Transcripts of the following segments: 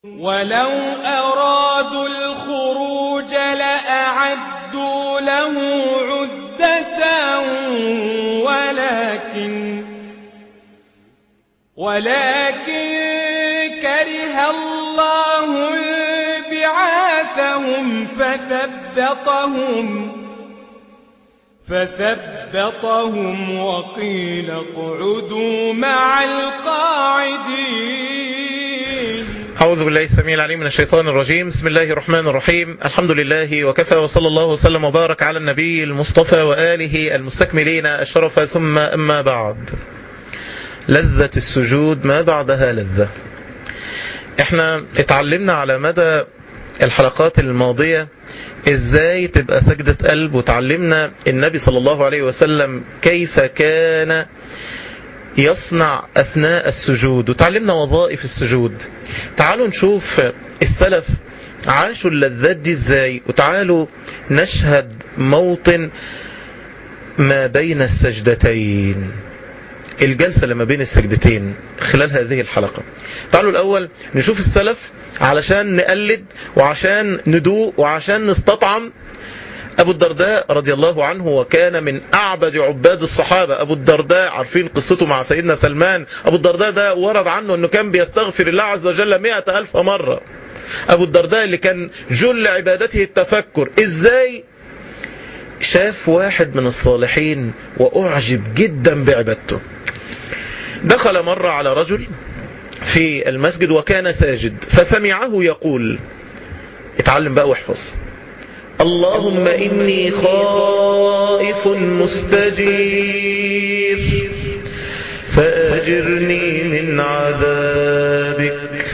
وَلَوْ أَرَادُوا الْخُرُوجَ لَأَعَدُّوا لَهُ عُدَّةً وَلَٰكِن كَرِهَ اللَّهُ انبِعَاثَهُمْ فَثَبَّطَهُمْ وَقِيلَ اقْعُدُوا مَعَ الْقَاعِدِينَ أعوذ بالله السميع العليم من الشيطان الرجيم بسم الله الرحمن الرحيم الحمد لله وكفى وصلى الله وسلم وبارك على النبي المصطفى وآله المستكملين الشرف ثم أما بعد لذة السجود ما بعدها لذة احنا اتعلمنا على مدى الحلقات الماضية ازاي تبقى سجدة قلب وتعلمنا النبي صلى الله عليه وسلم كيف كان يصنع أثناء السجود وتعلمنا وظائف السجود تعالوا نشوف السلف عاشوا اللذات دي ازاي وتعالوا نشهد موطن ما بين السجدتين الجلسة لما بين السجدتين خلال هذه الحلقة تعالوا الأول نشوف السلف علشان نقلد وعشان ندوق وعشان نستطعم أبو الدرداء رضي الله عنه وكان من أعبد عباد الصحابة أبو الدرداء عارفين قصته مع سيدنا سلمان أبو الدرداء ده ورد عنه أنه كان بيستغفر الله عز وجل مئة ألف مرة أبو الدرداء اللي كان جل عبادته التفكر إزاي شاف واحد من الصالحين وأعجب جدا بعبادته دخل مرة على رجل في المسجد وكان ساجد فسمعه يقول اتعلم بقى واحفظ اللهم إني خائف مستجير فأجرني من عذابك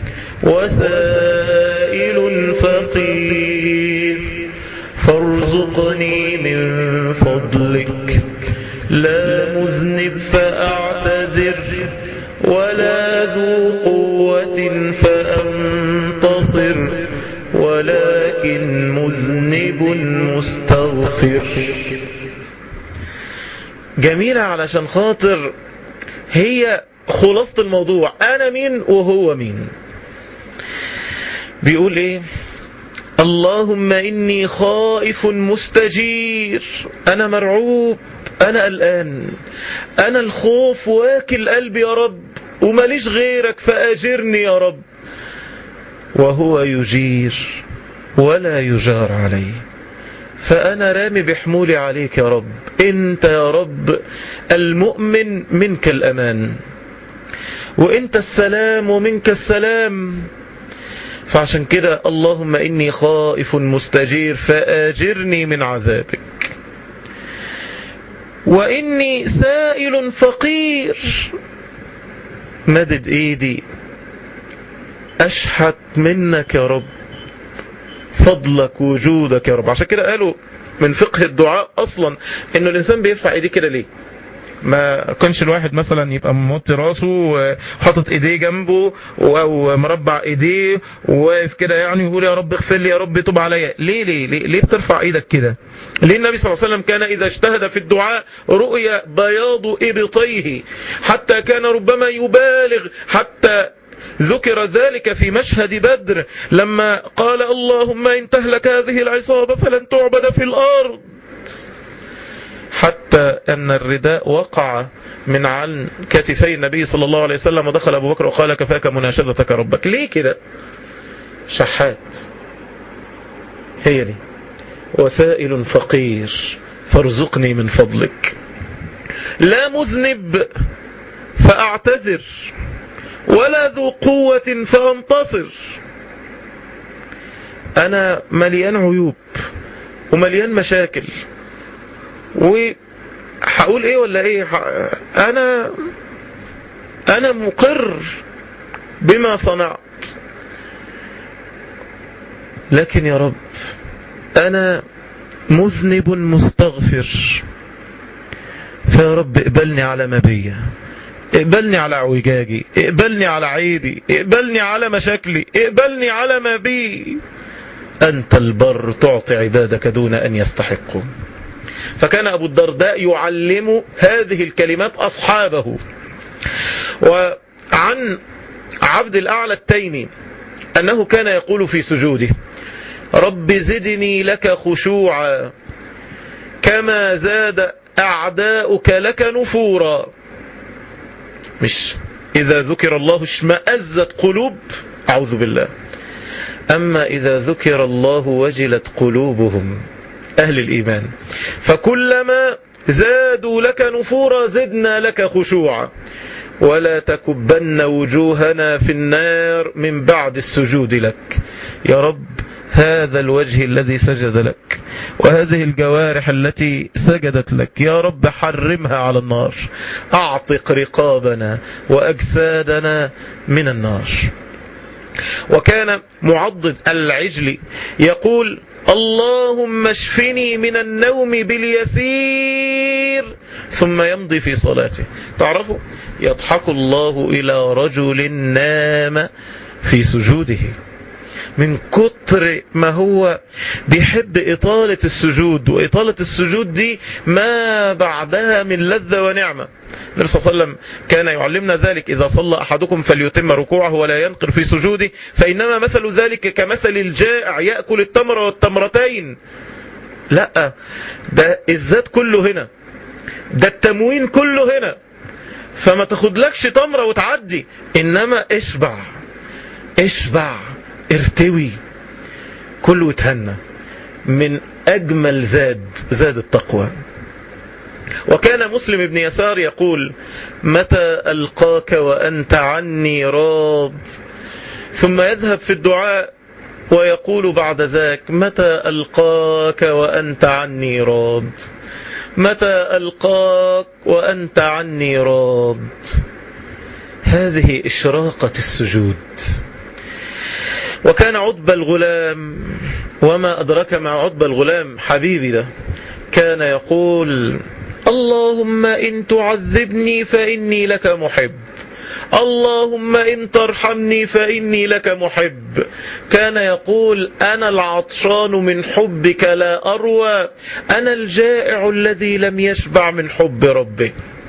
وسائل فقير فارزقني من فضلك لا مذنب فأعتذر ولا ذو قوة فأنتصر ولكن مذنب مستغفر جميلة علشان خاطر هي خلاصة الموضوع أنا مين وهو مين بيقول إيه اللهم إني خائف مستجير أنا مرعوب أنا قلقان أنا الخوف واكل قلبي يا رب وماليش غيرك فأجرني يا رب وهو يجير ولا يجار عليه فأنا رامي بحمولي عليك يا رب أنت يا رب المؤمن منك الأمان وأنت السلام ومنك السلام فعشان كده اللهم إني خائف مستجير فآجرني من عذابك وإني سائل فقير مدد إيدي أشحت منك يا رب فضلك وجودك يا رب عشان كده قالوا من فقه الدعاء أصلا إنه الإنسان بيرفع إيديه كده ليه ما كانش الواحد مثلا يبقى موطي راسه وحاطط ايديه جنبه او مربع ايديه وواقف كده يعني يقول يا رب اغفر لي يا رب تب عليا ليه ليه ليه, ليه بترفع ايدك كده ليه النبي صلى الله عليه وسلم كان اذا اجتهد في الدعاء رؤيا بياض ابطيه حتى كان ربما يبالغ حتى ذكر ذلك في مشهد بدر لما قال اللهم إن تهلك هذه العصابة فلن تعبد في الأرض حتى أن الرداء وقع من عن كتفي النبي صلى الله عليه وسلم ودخل أبو بكر وقال كفاك مناشدتك ربك ليه كده شحات هي دي وسائل فقير فارزقني من فضلك لا مذنب فأعتذر ولا ذو قوة فأنتصر أنا مليان عيوب ومليان مشاكل وهقول ايه ولا ايه انا انا مقر بما صنعت لكن يا رب انا مذنب مستغفر فيا رب اقبلني على ما بيا اقبلني على اعوجاجي اقبلني على عيبي اقبلني على مشاكلي اقبلني على ما بي أنت البر تعطي عبادك دون أن يستحقوا فكان أبو الدرداء يعلم هذه الكلمات أصحابه وعن عبد الأعلى التيمي أنه كان يقول في سجوده رب زدني لك خشوعا كما زاد أعداؤك لك نفورا مش إذا ذكر الله اشمأزت قلوب أعوذ بالله أما إذا ذكر الله وجلت قلوبهم أهل الإيمان فكلما زادوا لك نفورا زدنا لك خشوعا ولا تكبن وجوهنا في النار من بعد السجود لك يا رب هذا الوجه الذي سجد لك وهذه الجوارح التي سجدت لك يا رب حرمها على النار أعتق رقابنا وأجسادنا من النار وكان معضد العجل يقول اللهم اشفني من النوم باليسير ثم يمضي في صلاته تعرفوا يضحك الله إلى رجل نام في سجوده من كتر ما هو بيحب إطالة السجود وإطالة السجود دي ما بعدها من لذة ونعمة النبي صلى الله عليه وسلم كان يعلمنا ذلك إذا صلى أحدكم فليتم ركوعه ولا ينقر في سجوده فإنما مثل ذلك كمثل الجائع يأكل التمر والتمرتين لا ده الذات كله هنا ده التموين كله هنا فما تاخدلكش تمرة وتعدي إنما اشبع اشبع ارتوي كله اتهنى من أجمل زاد زاد التقوى وكان مسلم بن يسار يقول متى ألقاك وأنت عني راض ثم يذهب في الدعاء ويقول بعد ذاك متى ألقاك وأنت عني راض متى ألقاك وأنت عني راض هذه إشراقة السجود وكان عتب الغلام وما أدرك مع عتب الغلام حبيبي ده كان يقول اللهم إن تعذبني فإني لك محب اللهم إن ترحمني فإني لك محب كان يقول أنا العطشان من حبك لا أروى أنا الجائع الذي لم يشبع من حب ربه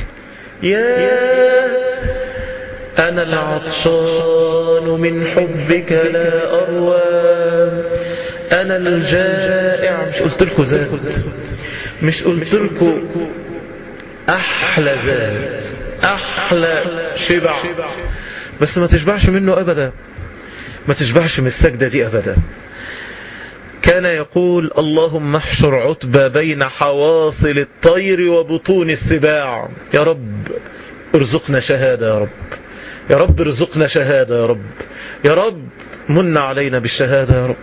يا أنا العطشان من حبك لا أروى أنا الجائع مش قلت لكم زاد مش قلت لكم أحلى زاد أحلى شبع بس ما تشبعش منه أبدا ما تشبعش من السجدة دي أبدا كان يقول اللهم احشر عتبى بين حواصل الطير وبطون السباع يا رب ارزقنا شهادة يا رب يا رب ارزقنا شهادة يا رب يا رب من علينا بالشهادة يا رب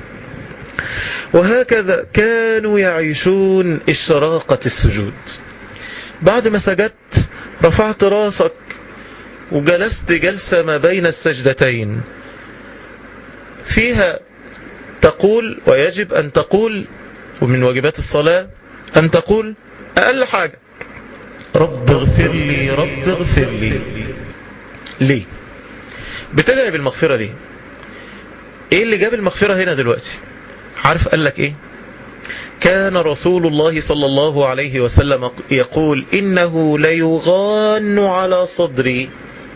وهكذا كانوا يعيشون إشراقة السجود بعد ما سجدت رفعت راسك وجلست جلسة ما بين السجدتين فيها تقول ويجب أن تقول ومن واجبات الصلاة أن تقول أقل حاجة رب اغفر لي رب اغفر لي ليه بتدعي بالمغفرة ليه ايه اللي جاب المغفرة هنا دلوقتي عارف قال لك ايه كان رسول الله صلى الله عليه وسلم يقول إنه ليغان على صدري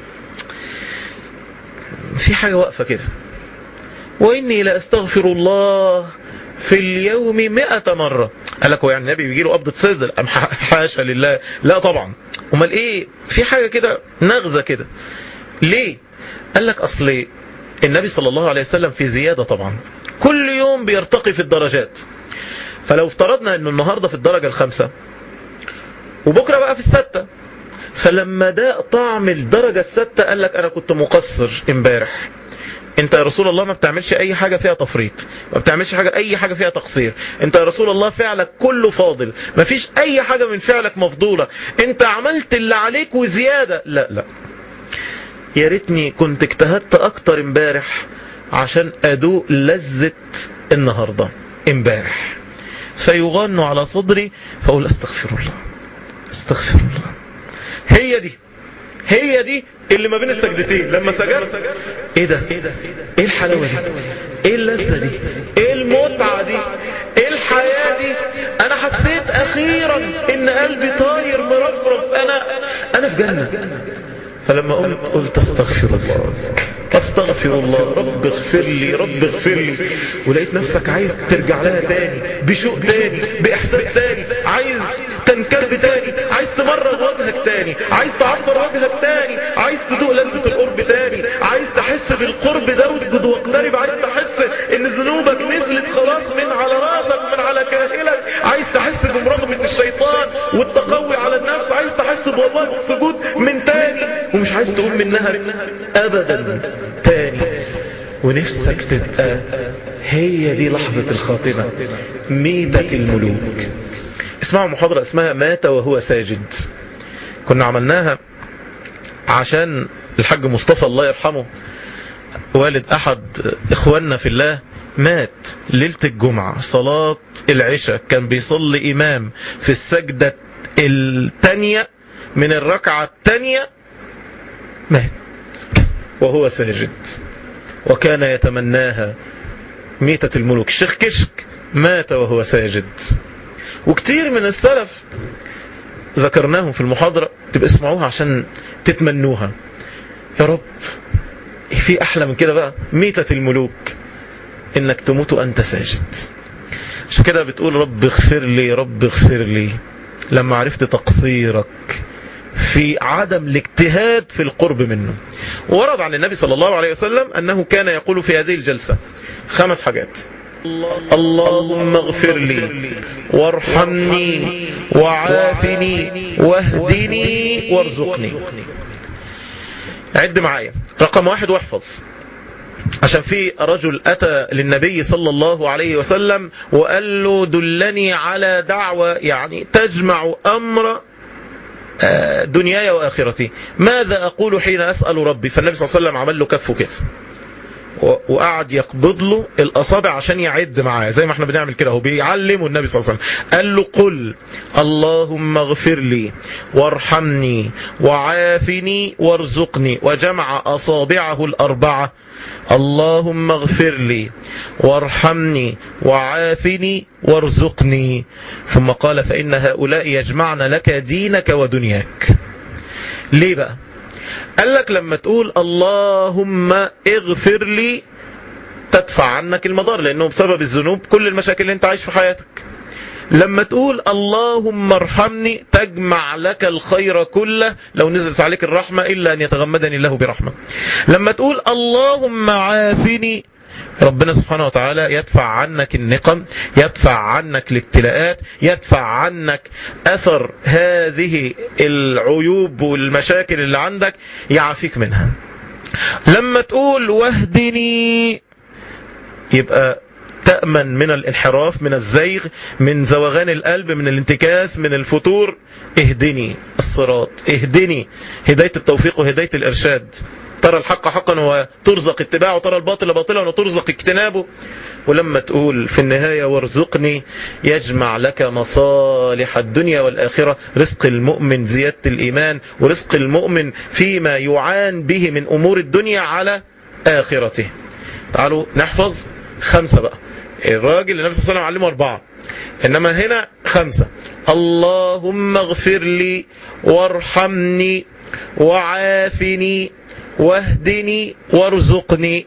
في حاجة واقفة كده وإني لأستغفر الله في اليوم مئة مرة قال لك هو يعني النبي بيجي له قبضة صدر أم حاشا لله لا طبعا امال ايه في حاجة كده نغزة كده ليه قال لك أصل النبي صلى الله عليه وسلم في زيادة طبعا كل يوم بيرتقي في الدرجات فلو افترضنا انه النهاردة في الدرجة الخامسة وبكرة بقى في الستة فلما ده طعم الدرجة الستة قال لك انا كنت مقصر امبارح انت يا رسول الله ما بتعملش اي حاجة فيها تفريط ما بتعملش حاجة اي حاجة فيها تقصير انت يا رسول الله فعلك كله فاضل ما فيش اي حاجة من فعلك مفضولة انت عملت اللي عليك وزيادة لا لا يا ريتني كنت اجتهدت اكتر امبارح عشان ادوق لذة النهاردة امبارح فيغن على صدري فاقول استغفر الله استغفر الله هي دي هي دي اللي ما بين السجدتين لما سجدت ايه ده ايه الحلاوه دي ايه اللذه دي ايه المتعه دي ايه الحياه دي انا حسيت اخيرا ان قلبي طاير مرفرف انا انا في جنه فلما قلت قلت استغفر الله استغفر الله رب اغفر لي رب اغفر لي ولقيت نفسك عايز ترجع لها تاني بشوق تاني باحساس تاني عايز تنكب تاني عايز تمرض وجهك تاني عايز تعفر وجهك تاني عايز تدوق لذة القرب تاني عايز تحس بالقرب ده واسجد واقترب عايز تحس ان ذنوبك نزلت خلاص من على راسك من على كاهلك عايز تحس بمراقبة الشيطان والتقوي على النفس عايز تحس بوظائف السجود من تاني ومش عايز تقوم منها ابدا تاني ونفسك تبقى هي دي لحظة الخاتمة ميتة الملوك اسمعوا محاضرة اسمها مات وهو ساجد كنا عملناها عشان الحاج مصطفى الله يرحمه والد احد اخواننا في الله مات ليلة الجمعة صلاة العشاء كان بيصلي امام في السجدة التانية من الركعة التانية مات وهو ساجد وكان يتمناها ميتة الملوك الشيخ كشك مات وهو ساجد وكتير من السلف ذكرناهم في المحاضرة تبقى اسمعوها عشان تتمنوها يا رب في أحلى من كده بقى ميتة الملوك إنك تموت وأنت ساجد عشان كده بتقول رب اغفر لي رب اغفر لي لما عرفت تقصيرك في عدم الاجتهاد في القرب منه ورد عن النبي صلى الله عليه وسلم أنه كان يقول في هذه الجلسة خمس حاجات اللهم اغفر لي وارحمني وعافني واهدني وارزقني عد معايا رقم واحد واحفظ عشان في رجل أتى للنبي صلى الله عليه وسلم وقال له دلني على دعوة يعني تجمع أمر دنياي وآخرتي ماذا أقول حين أسأل ربي فالنبي صلى الله عليه وسلم عمل له كفه كده وقعد يقبض له الأصابع عشان يعد معاه زي ما احنا بنعمل كده هو بيعلمه النبي صلى الله عليه وسلم قال له قل اللهم اغفر لي وارحمني وعافني وارزقني وجمع أصابعه الأربعة اللهم اغفر لي وارحمني وعافني وارزقني ثم قال فإن هؤلاء يجمعن لك دينك ودنياك ليه بقى قال لك لما تقول اللهم اغفر لي تدفع عنك المضار لأنه بسبب الذنوب كل المشاكل اللي انت عايش في حياتك لما تقول اللهم ارحمني تجمع لك الخير كله لو نزلت عليك الرحمة إلا أن يتغمدني الله برحمة لما تقول اللهم عافني ربنا سبحانه وتعالى يدفع عنك النقم يدفع عنك الابتلاءات يدفع عنك أثر هذه العيوب والمشاكل اللي عندك يعافيك منها لما تقول واهدني يبقى تأمن من الانحراف من الزيغ من زوغان القلب من الانتكاس من الفتور اهدني الصراط اهدني هداية التوفيق وهداية الإرشاد ترى الحق حقا وترزق اتباعه وترى الباطل باطلا وترزق اجتنابه ولما تقول في النهاية وارزقني يجمع لك مصالح الدنيا والآخرة رزق المؤمن زيادة الإيمان ورزق المؤمن فيما يعان به من أمور الدنيا على آخرته تعالوا نحفظ خمسة بقى الراجل النبي صلى الله عليه وسلم علمه أربعة إنما هنا خمسة اللهم اغفر لي وارحمني وعافني واهدني وارزقني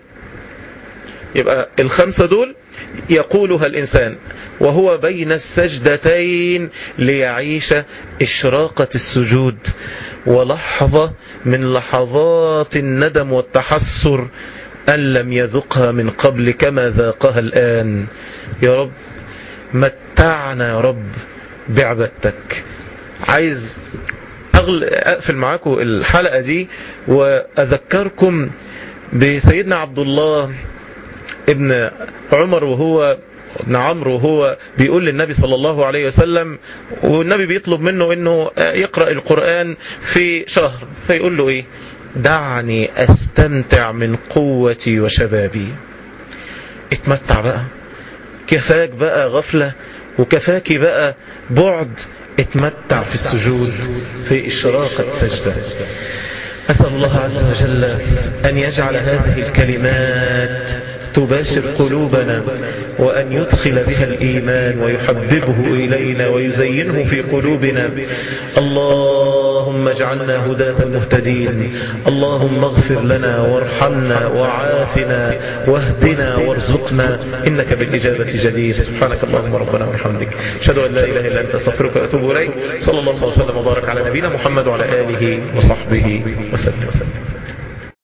يبقى الخمسة دول يقولها الإنسان وهو بين السجدتين ليعيش إشراقة السجود ولحظة من لحظات الندم والتحسر أن لم يذقها من قبل كما ذاقها الآن يا رب متعنا يا رب بعبادتك عايز أغل... أقفل معاكم الحلقة دي وأذكركم بسيدنا عبد الله ابن عمر وهو ابن عمرو وهو بيقول للنبي صلى الله عليه وسلم والنبي بيطلب منه انه يقرأ القرآن في شهر فيقول له ايه دعني استمتع من قوتي وشبابي اتمتع بقى كفاك بقى غفلة وكفاك بقى بعد اتمتع في السجود في إشراقة سجدة أسأل الله عز وجل أن يجعل هذه الكلمات تباشر قلوبنا وأن يدخل بها الإيمان ويحببه إلينا ويزينه في قلوبنا اللهم اجعلنا هداة مهتدين اللهم اغفر لنا وارحمنا وعافنا واهدنا وارزقنا إنك بالإجابة جدير سبحانك اللهم ربنا وبحمدك أشهد أن لا إله إلا أنت استغفرك وأتوب إليك صلى الله عليه وسلم وبارك على نبينا محمد وعلى آله وصحبه وسلم وسلم